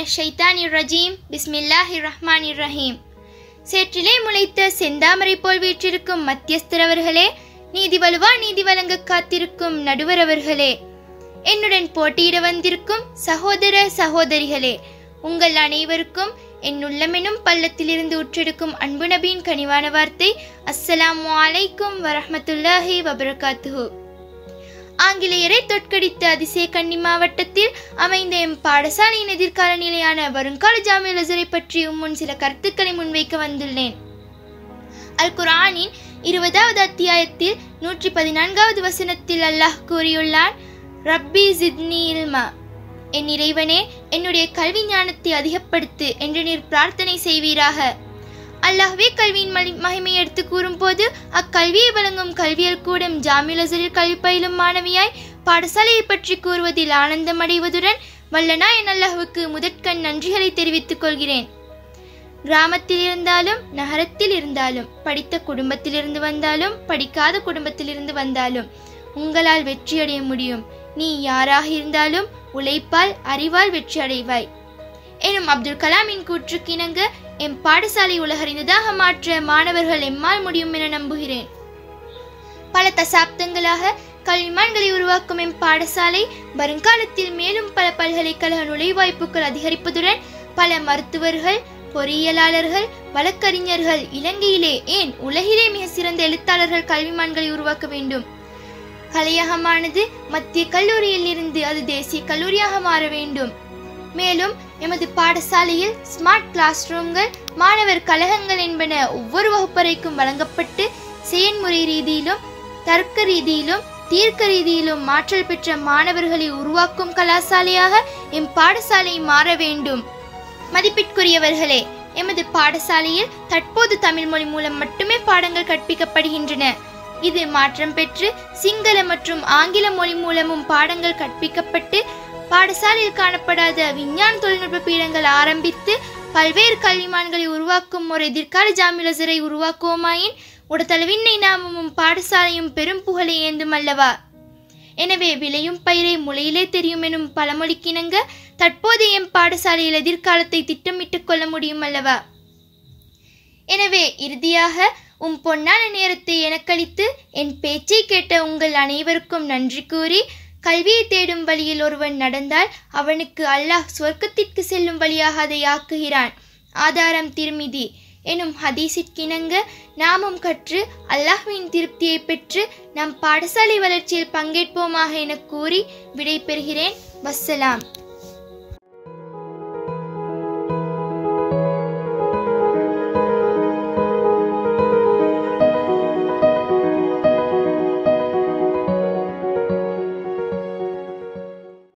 ஷைத்தானிர் ரஜீம் பிஸ்மில்லாஹிர் ரஹ்மானிர் ரஹீம் சேற்றிலே முளைத்த செந்தாமரை போல் வீற்றிருக்கும் மத்தியஸ்தரவர்களே நீதி வலுவா நீதி வழங்க காத்திருக்கும் நடுவரவர்களே என்னுடன் போட்டியிட வந்திருக்கும் சகோதர சகோதரிகளே உங்கள் அனைவருக்கும் என் உள்ளமெனும் பள்ளத்திலிருந்து உற்றெடுக்கும் அன்பு நபியின் கனிவான வார்த்தை அஸ்ஸலாமு அலைக்கும் வரஹ்மத்துல்லாஹி வபரகாத்துஹு ஆங்கிலேயரை தொற்கடித்த அதிசய கன்னி மாவட்டத்தில் அமைந்த எம் பாடசாலையின் எதிர்கால நிலையான வருங்கால ஜாமியல் அசரை பற்றி முன் சில கருத்துக்களை முன்வைக்க வந்துள்ளேன் அல் குர்ஆனின் இருபதாவது அத்தியாயத்தில் நூற்றி பதினான்காவது வசனத்தில் அல்லாஹ் கூறியுள்ளான் ரப்பி ஜித்னி இல்மா என் இறைவனே என்னுடைய கல்வி ஞானத்தை அதிகப்படுத்து என்று நீர் பிரார்த்தனை செய்வீராக அல்லாஹ்வே கல்வியின் மலி- மகிமையை எடுத்து கூறும்போது அக்கல்வியை வழங்கும் கல்வியல் கூடம் ஜாமில் அசரில் கல்வி பயிலும் மாணவியாய் பாடசாலையை பற்றி கூறுவதில் ஆனந்தம் அடைவதுடன் வல்லனா என் அல்லாஹ்வுக்கு முதற்கண் நன்றிகளை தெரிவித்துக் கொள்கிறேன் கிராமத்தில் இருந்தாலும் நகரத்தில் இருந்தாலும் படித்த குடும்பத்திலிருந்து வந்தாலும் படிக்காத குடும்பத்திலிருந்து வந்தாலும் உங்களால் வெற்றியடைய முடியும் நீ யாராக இருந்தாலும் உழைப்பால் அறிவால் வெற்றி அடைவாய் எனும் அப்துல் கலாமின் கூற்றுக்கிணங்க எம் பாடசாலை உலகறிந்ததாக மாற்ற மாணவர்கள் எம்மால் முடியும் என நம்புகிறேன் பல தசாப்தங்களாக கல்விமான்களை உருவாக்கும் எம் பாடசாலை வருங்காலத்தில் மேலும் பல பல்கலைக்கழக நுழைவாய்ப்புகள் அதிகரிப்பதுடன் பல மருத்துவர்கள் பொறியியலாளர்கள் வழக்கறிஞர்கள் இலங்கையிலே ஏன் உலகிலே மிக சிறந்த எழுத்தாளர்கள் கல்விமான்களை உருவாக்க வேண்டும் கலையகமானது மத்திய கல்லூரியில் இருந்து அது தேசிய கல்லூரியாக மாற வேண்டும் மேலும் எமது பாடசாலையில் ஸ்மார்ட் கிளாஸ் ரூம்கள் மாணவர் கழகங்கள் என்பன ஒவ்வொரு வகுப்பறைக்கும் வழங்கப்பட்டு செயன்முறை ரீதியிலும் தர்க்க ரீதியிலும் தீர்க்க ரீதியிலும் மாற்றல் பெற்ற மாணவர்களை உருவாக்கும் கலாசாலையாக எம் பாடசாலை மாற வேண்டும் மதிப்பிற்குரியவர்களே எமது பாடசாலையில் தற்போது தமிழ் மொழி மூலம் மட்டுமே பாடங்கள் கற்பிக்கப்படுகின்றன இது மாற்றம் பெற்று சிங்கள மற்றும் ஆங்கில மொழி மூலமும் பாடங்கள் கற்பிக்கப்பட்டு பாடசாலையில் காணப்படாத விஞ்ஞான தொழில்நுட்ப பீடங்கள் ஆரம்பித்து பல்வேறு கல்விமான்களை உருவாக்கும் ஒரு எதிர்கால ஜாமிலசரை உருவாக்குவோமாயின் உடத்தளவின்னை நாமமும் பாடசாலையும் பெரும் புகழை ஏந்தும் அல்லவா எனவே விளையும் பயிரை முளையிலே தெரியும் எனும் பழமொழிக்கிணங்க தற்போதைய எம் பாடசாலையில் எதிர்காலத்தை திட்டமிட்டுக் கொள்ள முடியும் அல்லவா எனவே இறுதியாக உம் பொன்னான நேரத்தை எனக்களித்து என் பேச்சை கேட்ட உங்கள் அனைவருக்கும் நன்றி கூறி கல்வியை தேடும் வழியில் ஒருவன் நடந்தால் அவனுக்கு அல்லாஹ் சொர்க்கத்திற்கு செல்லும் வழியாக அதை ஆக்குகிறான் ஆதாரம் திருமிதி எனும் ஹதீஸிற்கிணங்க நாமும் கற்று அல்லாஹ்வின் திருப்தியை பெற்று நம் பாடசாலை வளர்ச்சியில் பங்கேற்போமாக என கூறி விடை பெறுகிறேன் வஸ்ஸலாம்